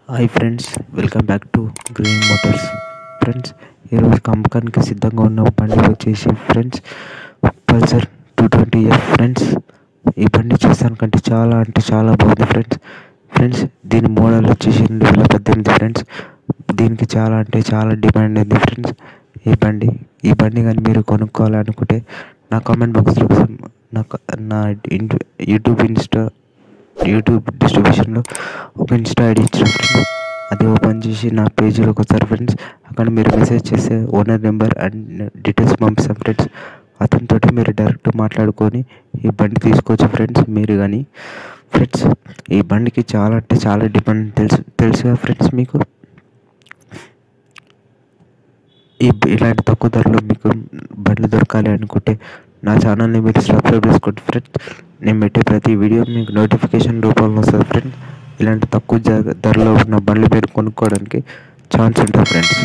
hi friends welcome back to Green Motors friends ఈరోజు అమ్మకానికి సిద్ధంగా ఉన్న బండి వచ్చేసి friends Pulsar two twenty F friends ఈ బండి చూసానికంటే చాలా అంటే చాలా బాగుంది ఫ్రెండ్స్ ఫ్రెండ్స్ దీని మోడల్ వచ్చేసి రెండు వేల పద్దెనిమిది ఫ్రెండ్స్ దీనికి చాలా అంటే చాలా డిమాండ్ ఉంది ఫ్రెండ్స్ ఈ బండి ఈ బండి కానీ మీరు కొనుక్కోవాలనుకుంటే నా కామెంట్ బాక్స్లో నా నా ఇంటి యూట్యూబ్ ఇన్స్టా యూట్యూబ్ డిస్ట్రిబ్యూషన్లో ఒక ఇన్స్టా ఐడి ఇచ్చిన ఫ్రెండ్స్ అది ఓపెన్ చేసి నా పేజీలోకి వస్తారు ఫ్రెండ్స్ అక్కడ మీరు మెసేజ్ చేసే ఓనర్ నెంబర్ అండ్ డీటెయిల్స్ పంపిస్తాం ఫ్రెండ్స్ అతనితో మీరు డైరెక్ట్ మాట్లాడుకొని ఈ బండి తీసుకోవచ్చు ఫ్రెండ్స్ మీరు కానీ ఫ్రెండ్స్ ఈ బండికి చాలా అంటే చాలా డిమాండ్ తెలుసు తెలుసుగా ఫ్రెండ్స్ మీకు ఈ ఇలాంటి తక్కువ ధరలో మీకు బండ్లు దొరకాలి అనుకుంటే నా ఛానల్ని మీరు సబ్స్క్రైబ్ చేసుకోండి ఫ్రెండ్స్ నేను పెట్టే ప్రతి వీడియో మీకు నోటిఫికేషన్ రూపంలో వస్తుంది ఫ్రెండ్స్ ఇలాంటి తక్కువ జా- ధరలో ఉన్న బండ్లు మీరు కొనుక్కోవడానికి ఛాన్స్ ఉంటుంది ఫ్రెండ్స్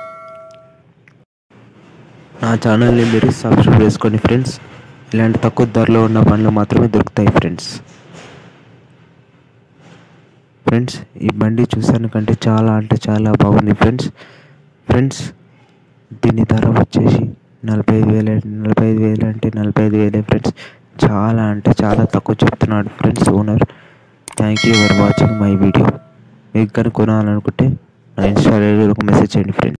నా ఛానల్ని మీరు సబ్స్క్రైబ్ చేసుకోండి ఫ్రెండ్స్ ఇలాంటి తక్కువ ధరలో ఉన్న బండ్లు మాత్రమే దొరుకుతాయి ఫ్రెండ్స్ ఫ్రెండ్స్ ఈ బండి చూసానికంటే చాలా అంటే చాలా బాగుంది ఫ్రెండ్స్ ఫ్రెండ్స్ దీని ధర వచ్చేసి నలభై ఐదు వేలు నలభై ఐదు వేలు అంటే నలభై ఐదు వేలే ఫ్రెండ్స్ చాలా అంటే చాలా తక్కువ చెప్తున్నాడు friends owner thank you for watching my video మీకు కానీ కొనాలనుకుంటే నా ఇన్స్టా ఐడిలో ఒక మెసేజ్ చేయండి ఫ్రెండ్స్